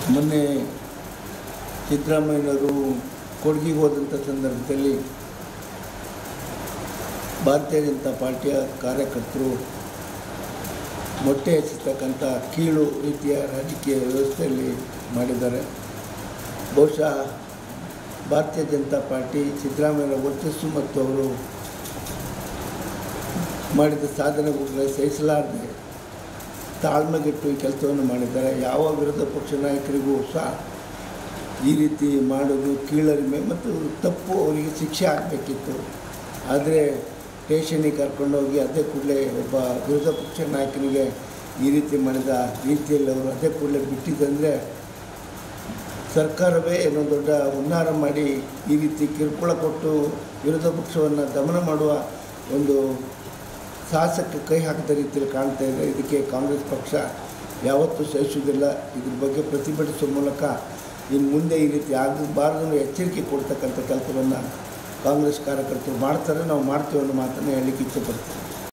ಮೊನ್ನೆ ಸಿದ್ದರಾಮಯ್ಯನವರು ಕೊಡಗಿಗೆ ಹೋದಂಥ ಸಂದರ್ಭದಲ್ಲಿ ಭಾರತೀಯ ಜನತಾ ಪಾರ್ಟಿಯ ಕಾರ್ಯಕರ್ತರು ಮೊಟ್ಟೆ ಹಚ್ಚತಕ್ಕಂಥ ಕೀಳು ರೀತಿಯ ರಾಜಕೀಯ ವ್ಯವಸ್ಥೆಯಲ್ಲಿ ಮಾಡಿದ್ದಾರೆ ಬಹುಶಃ ಭಾರತೀಯ ಜನತಾ ಪಾರ್ಟಿ ಸಿದ್ದರಾಮಯ್ಯರ ವರ್ಚಸ್ಸು ಮತ್ತು ಅವರು ಮಾಡಿದ ಸಾಧನೆಗಳಿಗೆ ಸಹಿಸಲಾರದೆ ತಾಳ್ಮೆಗೆಟ್ಟು ಈ ಕೆಲಸವನ್ನು ಮಾಡಿದ್ದಾರೆ ಯಾವ ವಿರೋಧ ಪಕ್ಷ ನಾಯಕರಿಗೂ ಸಹ ಈ ರೀತಿ ಮಾಡೋದು ಕೀಳರಿಮೆ ಮತ್ತು ತಪ್ಪು ಅವರಿಗೆ ಶಿಕ್ಷೆ ಆಗಬೇಕಿತ್ತು ಆದರೆ ಸ್ಟೇಷನಿಗೆ ಕರ್ಕೊಂಡೋಗಿ ಅದೇ ಕೂಡಲೇ ಒಬ್ಬ ವಿರೋಧ ಪಕ್ಷ ನಾಯಕನಿಗೆ ಈ ರೀತಿ ಮಾಡಿದ ರೀತಿಯಲ್ಲಿ ಅವರು ಅದೇ ಕೂಡಲೇ ಬಿಟ್ಟಿದ್ದಂದರೆ ಸರ್ಕಾರವೇ ಏನೋ ದೊಡ್ಡ ಹುನ್ನಾರ ಮಾಡಿ ಈ ರೀತಿ ಕಿರುಕುಳ ಕೊಟ್ಟು ವಿರೋಧ ಪಕ್ಷವನ್ನು ದಮನ ಮಾಡುವ ಒಂದು ಸಾಹಸಕ್ಕೆ ಕೈ ಹಾಕಿದ ರೀತಿಯಲ್ಲಿ ಕಾಣ್ತಾ ಇದೆ ಇದಕ್ಕೆ ಕಾಂಗ್ರೆಸ್ ಪಕ್ಷ ಯಾವತ್ತೂ ಸಹಿಸುವುದಿಲ್ಲ ಇದ್ರ ಬಗ್ಗೆ ಪ್ರತಿಭಟಿಸುವ ಮೂಲಕ ಇನ್ನು ಮುಂದೆ ಈ ರೀತಿ ಆಗಬಾರ್ದು ಅನ್ನೋ ಎಚ್ಚರಿಕೆ ಕೊಡ್ತಕ್ಕಂಥ ಕೆಲಸವನ್ನು ಕಾಂಗ್ರೆಸ್ ಕಾರ್ಯಕರ್ತರು ಮಾಡ್ತಾರೆ ನಾವು ಮಾಡ್ತೀವಿ ಅನ್ನೋ ಮಾತನ್ನು ಹೇಳಲಿಕ್ಕೆ ಇಚ್ಛೆಪಡ್ತೀವಿ